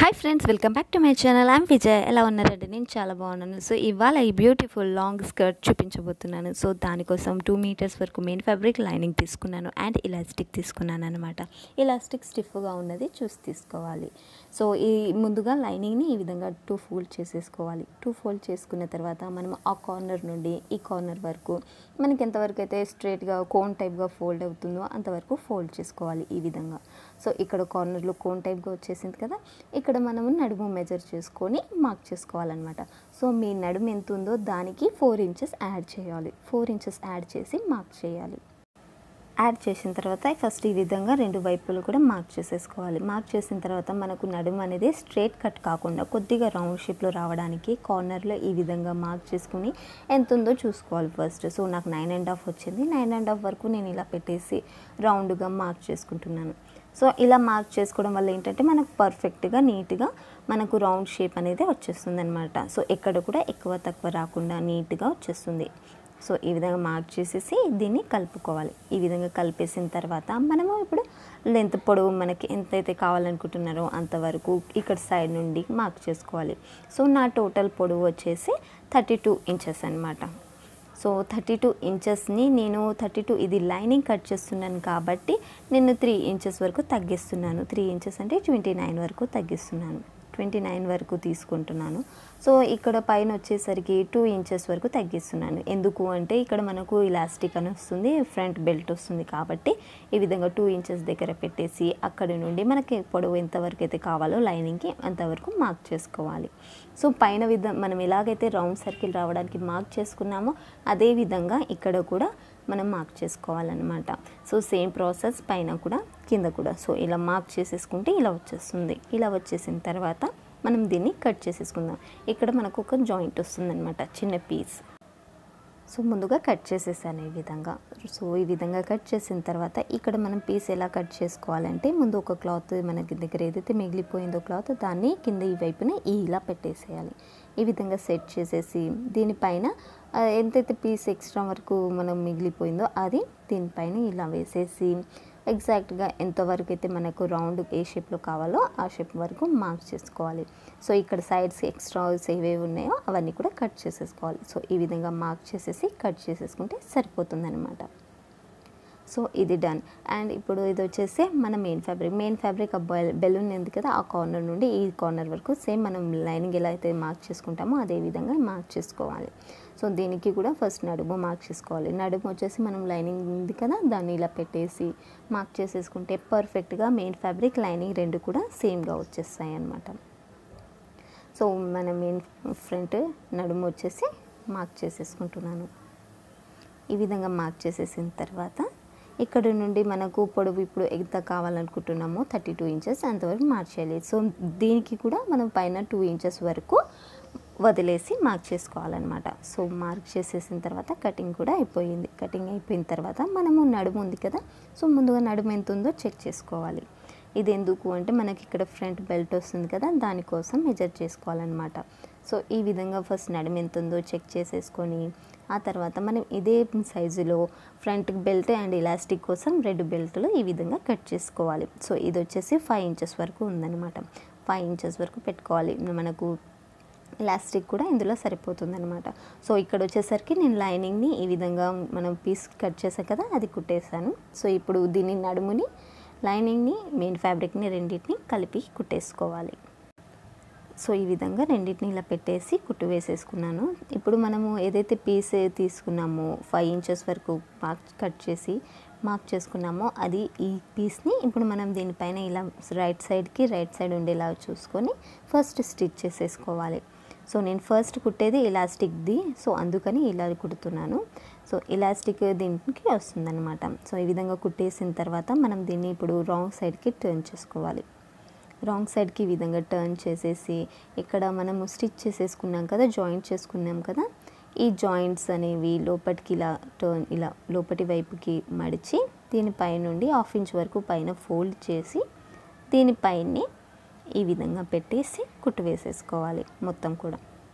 hi friends welcome back to my channel I'm Vijay ఎలా ఉన్నారండి నేను చాలా బాగున్నాను సో ఇవాళ ఈ బ్యూటిఫుల్ లాంగ్ స్కర్ట్ చూపించబోతున్నాను సో దానికోసం టూ మీటర్స్ వరకు మెయిన్ ఫ్యాబ్రిక్ లైనింగ్ తీసుకున్నాను అండ్ ఇలాస్టిక్ తీసుకున్నాను అనమాట ఇలాస్టిక్ స్టిఫ్గా ఉన్నది చూసి తీసుకోవాలి సో ఈ ముందుగా లైనింగ్ని ఈ విధంగా టూ ఫోల్డ్ చేసేసుకోవాలి టూ ఫోల్డ్ చేసుకున్న తర్వాత మనం ఆ కార్నర్ నుండి ఈ కార్నర్ వరకు మనకి ఎంతవరకు అయితే స్ట్రేట్గా కోన్ టైప్గా ఫోల్డ్ అవుతుందో అంతవరకు ఫోల్డ్ చేసుకోవాలి ఈ విధంగా సో ఇక్కడ కార్నర్లో కోన్ టైప్గా వచ్చేసింది కదా ఇక్కడ మనము నడుము మెజర్ చేసుకొని మార్క్ చేసుకోవాలన్నమాట సో మీ నడుము ఎంత ఉందో దానికి ఫోర్ ఇంచెస్ యాడ్ చేయాలి ఫోర్ ఇంచెస్ యాడ్ చేసి మార్క్ చేయాలి యాడ్ చేసిన తర్వాత ఫస్ట్ ఈ విధంగా రెండు వైపులు కూడా మార్క్ చేసేసుకోవాలి మార్క్ చేసిన తర్వాత మనకు నడుము అనేది స్ట్రేట్ కట్ కాకుండా కొద్దిగా రౌండ్ షేప్లో రావడానికి కార్నర్లో ఈ విధంగా మార్క్ చేసుకుని ఎంత ఉందో చూసుకోవాలి ఫస్ట్ సో నాకు నైన్ అండ్ హాఫ్ వచ్చింది నైన్ అండ్ హాఫ్ వరకు నేను ఇలా పెట్టేసి రౌండ్గా మార్క్ చేసుకుంటున్నాను సో ఇలా మార్క్ చేసుకోవడం వల్ల ఏంటంటే మనకు పర్ఫెక్ట్గా నీట్గా మనకు రౌండ్ షేప్ అనేది వచ్చేస్తుంది అనమాట సో ఎక్కడ కూడా ఎక్కువ తక్కువ రాకుండా నీట్గా వచ్చేస్తుంది సో ఈ విధంగా మార్క్ చేసేసి దీన్ని కలుపుకోవాలి ఈ విధంగా కలిపేసిన తర్వాత మనము ఇప్పుడు లెంత్ పొడవు మనకి ఎంతైతే కావాలనుకుంటున్నారో అంతవరకు ఇక్కడ సైడ్ నుండి మార్క్ చేసుకోవాలి సో నా టోటల్ పొడవు వచ్చేసి థర్టీ టూ ఇంచెస్ అనమాట సో థర్టీ టూ ఇంచెస్ని నేను థర్టీ టూ ఇది లైనింగ్ కట్ చేస్తున్నాను కాబట్టి నేను త్రీ ఇంచెస్ వరకు తగ్గిస్తున్నాను త్రీ ఇంచెస్ అంటే ట్వంటీ నైన్ వరకు తగ్గిస్తున్నాను ట్వంటీ నైన్ వరకు తీసుకుంటున్నాను సో ఇక్కడ పైన వచ్చేసరికి టూ ఇంచెస్ వరకు తగ్గిస్తున్నాను ఎందుకు అంటే ఇక్కడ మనకు ఇలాస్టిక్ అని వస్తుంది ఫ్రంట్ బెల్ట్ వస్తుంది కాబట్టి ఈ విధంగా టూ ఇంచెస్ దగ్గర పెట్టేసి అక్కడి నుండి మనకి పొడవు ఎంతవరకు అయితే కావాలో లైనింగ్కి అంతవరకు మార్క్ చేసుకోవాలి సో పైన విధ మనం ఎలాగైతే రౌండ్ సర్కిల్ రావడానికి మార్క్ చేసుకున్నామో అదే విధంగా ఇక్కడ కూడా మనం మార్క్ చేసుకోవాలన్నమాట సో సేమ్ ప్రాసెస్ పైన కూడా కింద కూడా సో ఇలా మార్క్ చేసేసుకుంటే ఇలా వచ్చేస్తుంది ఇలా వచ్చేసిన తర్వాత మనం దీన్ని కట్ చేసేసుకుందాం ఇక్కడ మనకు ఒక జాయింట్ వస్తుందన్నమాట చిన్న పీస్ సో ముందుగా కట్ చేసేసాను ఈ విధంగా సో ఈ విధంగా కట్ చేసిన తర్వాత ఇక్కడ మనం పీస్ ఎలా కట్ చేసుకోవాలంటే ముందు ఒక క్లాత్ మనకి దగ్గర ఏదైతే మిగిలిపోయిందో క్లాత్ దాన్ని కింద ఈ వైపున ఇలా పెట్టేసేయాలి ఈ విధంగా సెట్ చేసేసి దీనిపైన ఎంతైతే పీస్ ఎక్స్ట్రా వరకు మనం మిగిలిపోయిందో అది దీనిపైన ఇలా వేసేసి ఎగ్జాక్ట్గా ఎంతవరకు అయితే మనకు రౌండ్ ఏ షేప్లో కావాలో ఆ షేప్ వరకు మార్క్ చేసుకోవాలి సో ఇక్కడ సైడ్స్ ఎక్స్ట్రాస్ ఏవేవి ఉన్నాయో అవన్నీ కూడా కట్ చేసేసుకోవాలి సో ఈ విధంగా మార్క్ చేసేసి కట్ చేసేసుకుంటే సరిపోతుందన్నమాట సో ఇది డన్ అండ్ ఇప్పుడు ఇది వచ్చేసి మన మెయిన్ ఫ్యాబ్రిక్ మెయిన్ ఫ్యాబ్రిక్ ఆ బెలూన్ ఉంది కదా ఆ కార్నర్ నుండి ఈ కార్నర్ వరకు సేమ్ మనం లైనింగ్ ఎలా అయితే మార్క్ చేసుకుంటామో అదే విధంగా మార్క్ చేసుకోవాలి సో దీనికి కూడా ఫస్ట్ నడుము మార్క్ చేసుకోవాలి నడుము వచ్చేసి మనం లైనింగ్ ఉంది కదా దాన్ని ఇలా పెట్టేసి మార్క్ చేసేసుకుంటే పర్ఫెక్ట్గా మెయిన్ ఫ్యాబ్రిక్ లైనింగ్ రెండు కూడా సేమ్గా వచ్చేస్తాయి అన్నమాట సో మన మెయిన్ ఫ్రంట్ నడుము వచ్చేసి మార్క్ చేసేసుకుంటున్నాను ఈ విధంగా మార్క్ చేసేసిన తర్వాత ఇక్కడ నుండి మనకు పొడవు ఇప్పుడు ఎంత కావాలనుకుంటున్నామో థర్టీ టూ ఇంచెస్ అంతవరకు మార్చేయాలి సో దీనికి కూడా మనం పైన టూ ఇంచెస్ వరకు వదిలేసి మార్క్ చేసుకోవాలన్నమాట సో మార్క్ చేసేసిన తర్వాత కటింగ్ కూడా అయిపోయింది కటింగ్ అయిపోయిన తర్వాత మనము నడుము ఉంది కదా సో ముందుగా నడుము ఎంత ఉందో చెక్ చేసుకోవాలి ఇది ఎందుకు అంటే మనకి ఇక్కడ ఫ్రంట్ బెల్ట్ వస్తుంది కదా దానికోసం మెజర్ చేసుకోవాలన్నమాట సో ఈ విధంగా ఫస్ట్ నడుము ఎంత ఉందో చెక్ చేసేసుకొని ఆ తర్వాత మనం ఇదే సైజులో ఫ్రంట్ బెల్ట్ అండ్ ఇలాస్టిక్ కోసం రెండు బెల్ట్లు ఈ విధంగా కట్ చేసుకోవాలి సో ఇది వచ్చేసి ఫైవ్ ఇంచెస్ వరకు ఉందన్నమాట ఫైవ్ ఇంచెస్ వరకు పెట్టుకోవాలి మనకు ఎలాస్టిక్ కూడా ఇందులో సరిపోతుంది అనమాట సో ఇక్కడ వచ్చేసరికి నేను లైనింగ్ని ఈ విధంగా మనం పీస్ కట్ చేసాం కదా అది కుట్టేశాను సో ఇప్పుడు దీని నడుముని లైనింగ్ని మెయిన్ ఫ్యాబ్రిక్ని రెండింటిని కలిపి కుట్టేసుకోవాలి సో ఈ విధంగా రెండింటిని ఇలా పెట్టేసి కుట్టు వేసేసుకున్నాను ఇప్పుడు మనము ఏదైతే పీస్ తీసుకున్నామో ఫైవ్ ఇంచెస్ వరకు మార్క్ కట్ చేసి మార్క్ చేసుకున్నామో అది ఈ పీస్ని ఇప్పుడు మనం దీనిపైన ఇలా రైట్ సైడ్కి రైట్ సైడ్ ఉండేలా చూసుకొని ఫస్ట్ స్టిచ్ చేసేసుకోవాలి సో నేను ఫస్ట్ కుట్టేది ఇలాస్టిక్ది సో అందుకని ఇలా కుడుతున్నాను సో ఇలాస్టిక్ దీనికి వస్తుందన్నమాట సో ఈ విధంగా కుట్టేసిన తర్వాత మనం దీన్ని ఇప్పుడు రాంగ్ సైడ్కి టర్న్ చేసుకోవాలి రాంగ్ సైడ్కి ఈ విధంగా టర్న్ చేసేసి ఇక్కడ మనము స్టిచ్ చేసేసుకున్నాం కదా జాయింట్ చేసుకున్నాం కదా ఈ జాయింట్స్ అనేవి లోపటికి ఇలా టర్న్ ఇలా లోపటి వైపుకి మడిచి దీనిపై నుండి హాఫ్ ఇంచ్ వరకు పైన ఫోల్డ్ చేసి దీనిపైనే ఈ విధంగా పెట్టేసి కుట్టు వేసేసుకోవాలి మొత్తం కూడా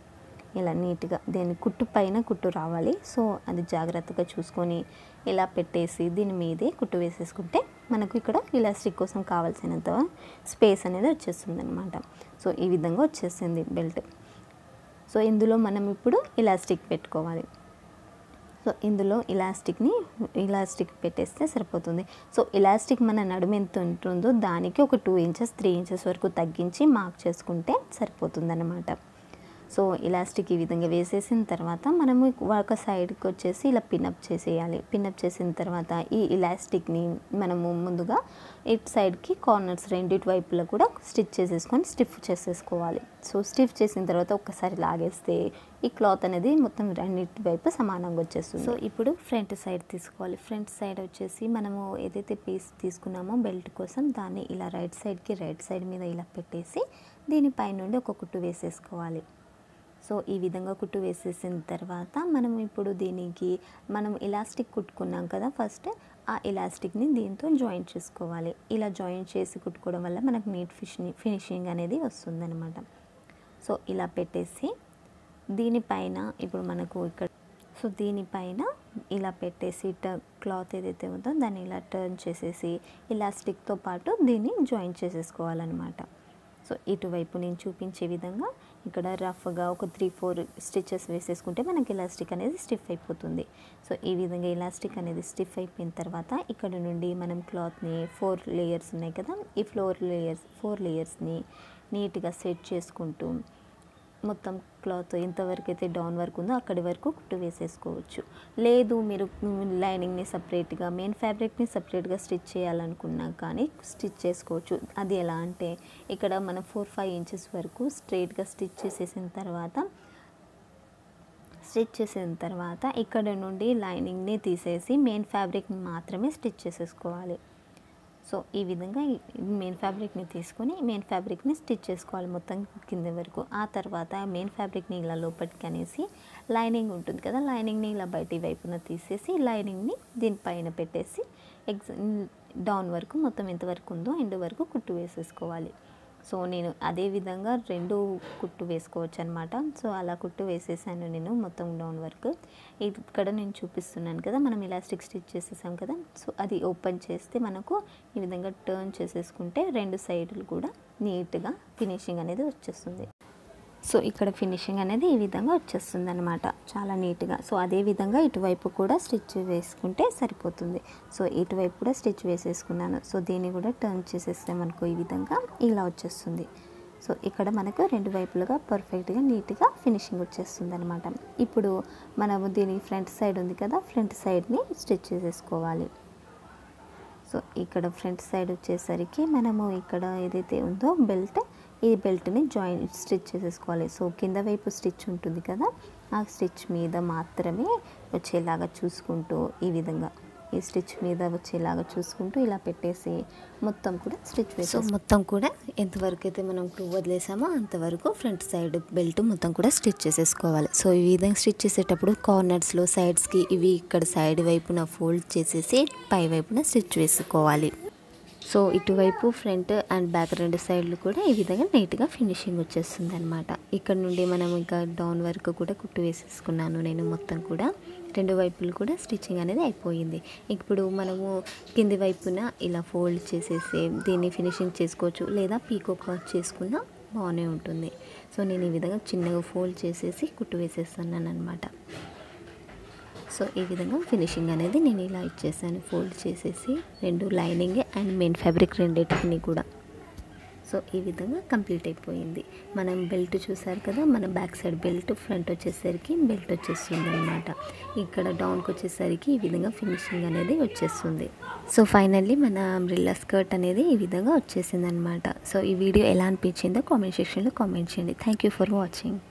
ఇలా నీట్గా దీని కుట్టు పైన కుట్టు రావాలి సో అది జాగ్రత్తగా చూసుకొని ఇలా పెట్టేసి దీని మీదే కుట్టు వేసేసుకుంటే మనకు ఇక్కడ ఇలాస్టిక్ కోసం కావాల్సినంత స్పేస్ అనేది వచ్చేస్తుంది అనమాట సో ఈ విధంగా వచ్చేసింది బెల్ట్ సో ఇందులో మనం ఇప్పుడు ఇలాస్టిక్ పెట్టుకోవాలి సో ఇందులో ఇలాస్టిక్ని ఇలాస్టిక్ పెట్టేస్తే సరిపోతుంది సో ఇలాస్టిక్ మన నడుము ఎంత ఉంటుందో దానికి ఒక టూ ఇంచెస్ త్రీ ఇంచెస్ వరకు తగ్గించి మార్క్ చేసుకుంటే సరిపోతుంది అనమాట సో ఇలాస్టిక్ ఈ విధంగా వేసేసిన తర్వాత మనము ఒక సైడ్కి వచ్చేసి ఇలా పిన్అప్ చేసేయాలి పిన్అప్ చేసిన తర్వాత ఈ ఇలాస్టిక్ని మనము ముందుగా ఇటు సైడ్కి కార్నర్స్ రెండిటి వైపులా కూడా స్టిచ్ చేసేసుకొని స్టిఫ్ చేసేసుకోవాలి సో స్టిఫ్ చేసిన తర్వాత ఒక్కసారి లాగేస్తే ఈ క్లాత్ అనేది మొత్తం రెండింటి వైపు సమానంగా వచ్చేస్తుంది సో ఇప్పుడు ఫ్రంట్ సైడ్ తీసుకోవాలి ఫ్రంట్ సైడ్ వచ్చేసి మనము ఏదైతే పీస్ తీసుకున్నామో బెల్ట్ కోసం దాన్ని ఇలా రైట్ సైడ్కి రైట్ సైడ్ మీద ఇలా పెట్టేసి దీనిపై నుండి ఒక కుట్టు వేసేసుకోవాలి సో ఈ విధంగా కుట్టు వేసేసిన తర్వాత మనం ఇప్పుడు దీనికి మనం ఇలాస్టిక్ కుట్టుకున్నాం కదా ఫస్ట్ ఆ ఇలాస్టిక్ని దీంతో జాయింట్ చేసుకోవాలి ఇలా జాయింట్ చేసి కుట్టుకోవడం వల్ల మనకు నీట్ ఫిషింగ్ ఫినిషింగ్ అనేది వస్తుందన్నమాట సో ఇలా పెట్టేసి దీనిపైన ఇప్పుడు మనకు ఇక్కడ సో దీనిపైన ఇలా పెట్టేసి ట క్లాత్ ఏదైతే ఉందో దాన్ని ఇలా టర్న్ చేసేసి ఇలాస్టిక్తో పాటు దీన్ని జాయింట్ చేసేసుకోవాలన్నమాట సో ఇటువైపు నేను చూపించే విధంగా ఇక్కడ రఫ్గా ఒక త్రీ ఫోర్ స్టిచెస్ వేసేసుకుంటే మనకి ఇలాస్టిక్ అనేది స్టిఫ్ అయిపోతుంది సో ఈ విధంగా ఇలాస్టిక్ అనేది స్టిఫ్ అయిపోయిన తర్వాత ఇక్కడ నుండి మనం క్లాత్ని ఫోర్ లేయర్స్ ఉన్నాయి కదా ఈ ఫ్లోర్ లేయర్స్ ఫోర్ లేయర్స్ని నీట్గా సెట్ చేసుకుంటూ మొత్తం క్లాత్ ఎంతవరకు అయితే డౌన్ వరకు ఉందో అక్కడి వరకు కుట్టు వేసేసుకోవచ్చు లేదు మీరు లైనింగ్ని సపరేట్గా మెయిన్ ఫ్యాబ్రిక్ని సపరేట్గా స్టిచ్ చేయాలనుకున్నా కానీ స్టిచ్ చేసుకోవచ్చు అది ఎలా అంటే ఇక్కడ మనం ఫోర్ ఫైవ్ ఇంచెస్ వరకు స్ట్రైట్గా స్టిచ్ చేసేసిన తర్వాత స్టిచ్ చేసిన తర్వాత ఇక్కడ నుండి లైనింగ్ని తీసేసి మెయిన్ ఫ్యాబ్రిక్ని మాత్రమే స్టిచ్ చేసేసుకోవాలి సో ఈ విధంగా మెయిన్ ఫ్యాబ్రిక్ని తీసుకొని మెయిన్ ఫ్యాబ్రిక్ని స్టిచ్ చేసుకోవాలి మొత్తం కింద వరకు ఆ తర్వాత మెయిన్ ఫ్యాబ్రిక్ని ఇలా లోపలికి అనేసి లైనింగ్ ఉంటుంది కదా లైనింగ్ని ఇలా బయటి వైపున తీసేసి లైనింగ్ని దీనిపైన పెట్టేసి ఎగ్జ డౌన్ వరకు మొత్తం ఎంతవరకు ఉందో ఎండ్ వరకు కుట్టు వేసేసుకోవాలి సో నేను అదే విధంగా రెండు కుట్టు వేసుకోవచ్చు అనమాట సో అలా కుట్టు వేసేసాను నేను మొత్తం డౌన్ వరకు ఇక్కడ నేను చూపిస్తున్నాను కదా మనం ఇలాస్టిక్ స్టిచ్ చేసేసాం కదా సో అది ఓపెన్ చేస్తే మనకు ఈ విధంగా టర్న్ చేసేసుకుంటే రెండు సైడ్లు కూడా నీట్గా ఫినిషింగ్ అనేది వచ్చేస్తుంది సో ఇక్కడ ఫినిషింగ్ అనేది ఈ విధంగా వచ్చేస్తుంది అనమాట చాలా నీట్గా సో అదే విధంగా ఇటువైపు కూడా స్టిచ్ వేసుకుంటే సరిపోతుంది సో ఇటువైపు కూడా స్టిచ్ వేసేసుకున్నాను సో దీన్ని కూడా టర్న్ చేసేసామనుకో ఈ విధంగా ఇలా వచ్చేస్తుంది సో ఇక్కడ మనకు రెండు వైపులుగా పర్ఫెక్ట్గా నీట్గా ఫినిషింగ్ వచ్చేస్తుంది అనమాట ఇప్పుడు మనము దీని ఫ్రంట్ సైడ్ ఉంది కదా ఫ్రంట్ సైడ్ని స్టిచ్ చేసేసుకోవాలి సో ఇక్కడ ఫ్రంట్ సైడ్ వచ్చేసరికి మనము ఇక్కడ ఏదైతే ఉందో బెల్ట్ ఈ బెల్ట్ని జాయిన్ స్టిచ్ చేసేసుకోవాలి సో కింద వైపు స్టిచ్ ఉంటుంది కదా ఆ స్టిచ్ మీద మాత్రమే వచ్చేలాగా చూసుకుంటూ ఈ విధంగా ఈ స్టిచ్ మీద వచ్చేలాగా చూసుకుంటూ ఇలా పెట్టేసి మొత్తం కూడా స్టిచ్ వేసి సో మొత్తం కూడా ఎంతవరకు అయితే మనం క్లూ వదిలేసామో అంతవరకు ఫ్రంట్ సైడ్ బెల్ట్ మొత్తం కూడా స్టిచ్ చేసేసుకోవాలి సో ఈ విధంగా స్టిచ్ చేసేటప్పుడు కార్నర్స్లో సైడ్స్కి ఇవి ఇక్కడ సైడ్ వైపున ఫోల్డ్ చేసేసి పై వైపున స్టిచ్ వేసుకోవాలి సో ఇటువైపు ఫ్రంట్ అండ్ బ్యాక్ రెండు సైడ్లు కూడా ఈ విధంగా నీట్గా ఫినిషింగ్ వచ్చేస్తుంది అనమాట ఇక్కడ నుండి మనం ఇంకా డౌన్ వరకు కూడా కుట్టు వేసేసుకున్నాను నేను మొత్తం కూడా రెండు వైపులు కూడా స్టిచ్చింగ్ అనేది అయిపోయింది ఇప్పుడు మనము కింది వైపున ఇలా ఫోల్డ్ చేసేసి దీన్ని ఫినిషింగ్ చేసుకోవచ్చు లేదా పీకో క్లాత్ చేసుకున్నా బాగానే ఉంటుంది సో నేను ఈ విధంగా చిన్నగా ఫోల్డ్ చేసేసి కుట్టు వేసేస్తున్నాను అనమాట సో ఈ విధంగా ఫినిషింగ్ అనేది నేను ఇలా ఇచ్చేసాను ఫోల్డ్ చేసేసి రెండు లైనింగ్ అండ్ మెయిన్ ఫ్యాబ్రిక్ రెండింటిని కూడా సో ఈ విధంగా కంప్లీట్ అయిపోయింది మనం బెల్ట్ చూసారు కదా మన బ్యాక్ సైడ్ బెల్ట్ ఫ్రంట్ వచ్చేసరికి బెల్ట్ వచ్చేస్తుంది అనమాట ఇక్కడ డౌన్కి వచ్చేసరికి ఈ విధంగా ఫినిషింగ్ అనేది వచ్చేస్తుంది సో ఫైనల్లీ మన అంబ్రిల్లా స్కర్ట్ అనేది ఈ విధంగా వచ్చేసింది అనమాట సో ఈ వీడియో ఎలా అనిపించిందో కామెంట్ సెక్షన్లో కామెంట్ చేయండి థ్యాంక్ యూ ఫర్ వాచింగ్